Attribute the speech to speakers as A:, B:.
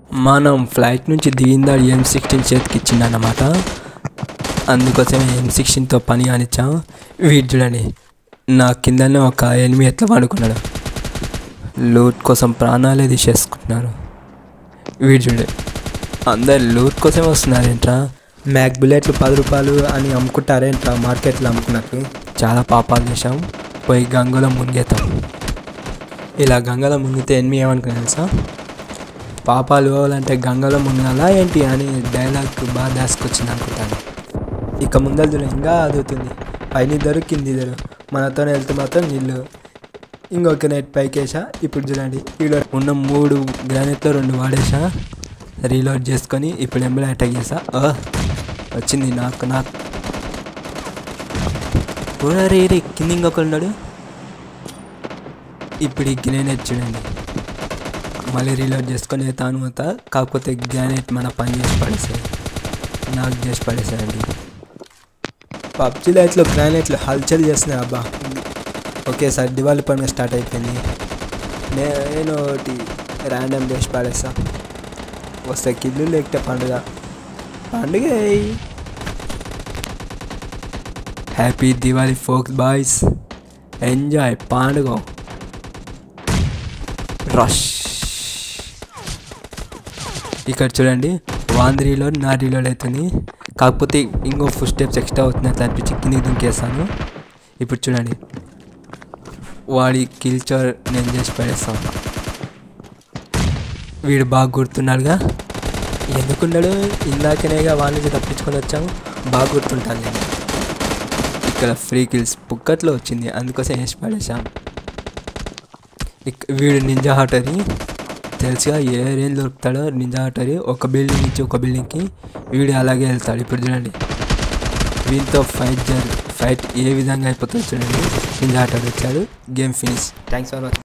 A: మనం ఫ్లైట్ నుంచి దిగిందాడు ఎం సిక్స్టీన్ చేతికి ఇచ్చిందన్నమాట అందుకోసమే ఎం సిక్స్టీన్తో పని కానిచ్చాం వీడు చూడండి నా కిందనే ఒక ఎనిమిది ఎట్లా పడుకున్నాడు లూట్ కోసం ప్రాణాలే తీసేసుకుంటున్నారు వీడు చూడండి అందరు లూట్ కోసమే వస్తున్నారేంట్రా
B: మ్యాక్ బుల్లెట్లు పది రూపాయలు అని అమ్ముకుంటారేంట మార్కెట్లో అమ్ముకున్నట్టు
A: చాలా పాపాలు చేసాం పోయి గంగలో మునిగేతాం ఇలా గంగలో మునిగితే ఎనిమి ఏమనుకున్నా తెలుసా పాపాలు పోవాలంటే గంగలో మునగాలా ఏంటి అని డైలాగ్ బాగా దాసుకొచ్చింది అనుకుంటాను
B: ఇక ముందర చూడ ఇంకా అదుగుతుంది పైన ఇద్దరు కింద ఇద్దరు మనతో వెళ్తే మాత్రం నీళ్ళు ఇంకొక నైట్ పైకి వేసా ఇప్పుడు చూడండి
A: ఈడ ఉన్న మూడు గ్రానైట్లో రెండు వాడేసా రీలోడ్ చేసుకొని ఇప్పుడు ఎంబడి అటాక్ చేసా ఆ, వచ్చింది నాకు నాకు కూడా రే రే కింద ఇంకొకరు ఉన్నాడు ఇప్పుడు ఈ గ్రానైట్ చూడండి మళ్ళీ రీలోడ్ చేసుకొని తాను పోతా కాకపోతే గ్రానైట్ మన పని చేసి పడేసాయి నాకు చేసి పడేసాయండి
B: పబ్జీ లైట్లో గ్రానైట్లు హల్చల్ చేస్తున్నాయి అబ్బా ఒకేసారి దివాళీ పండుగ స్టార్ట్ అయిపోయింది నేను ఒకటి ర్యాండమ్ వేసి పాడేస్తా వస్తే కిల్లు లేకపోతే పండుగ పండుగ ఎయ్.
A: Happy Diwali folks boys enjoy పండుగ రష్ ఇక్కడ చూడండి వాన్ రీలోడ్ నా రీలోడ్ అవుతుంది కాకపోతే ఇంకో ఫుల్ స్టెప్స్ ఎక్స్ట్రా అవుతున్నట్లు అనిపించి కిందికి దుంకేస్తాను ఇప్పుడు చూడండి వాడి కిల్చర్ నేను చేసి పడేస్తాను వీడు బాగా గుర్తున్నాడుగా
B: ఎందుకున్నాడు ఇందాకనేగా వాళ్ళ నుంచి తప్పించుకొని వచ్చాము
A: బాగా గుర్తుంటాను నేను ఇక్కడ ఫ్రీ కిల్స్ పుక్కట్లో వచ్చింది అందుకోసం వేసి పడేసాం ఇక్ వీడు నింజా హటరీ తెలుసుగా ఏ రేంజ్ దొరుకుతాడో నింజా హటరీ ఒక బిల్డింగ్ నుంచి ఒక బిల్డింగ్కి వీడు అలాగే వెళ్తాడు ఇప్పుడు చూడండి వీటితో ఫైట్ జర్ ఫైట్ ఏ విధంగా అయిపోతుందో చూడండి నింజా హటరీ వచ్చాడు game finish thanks for watching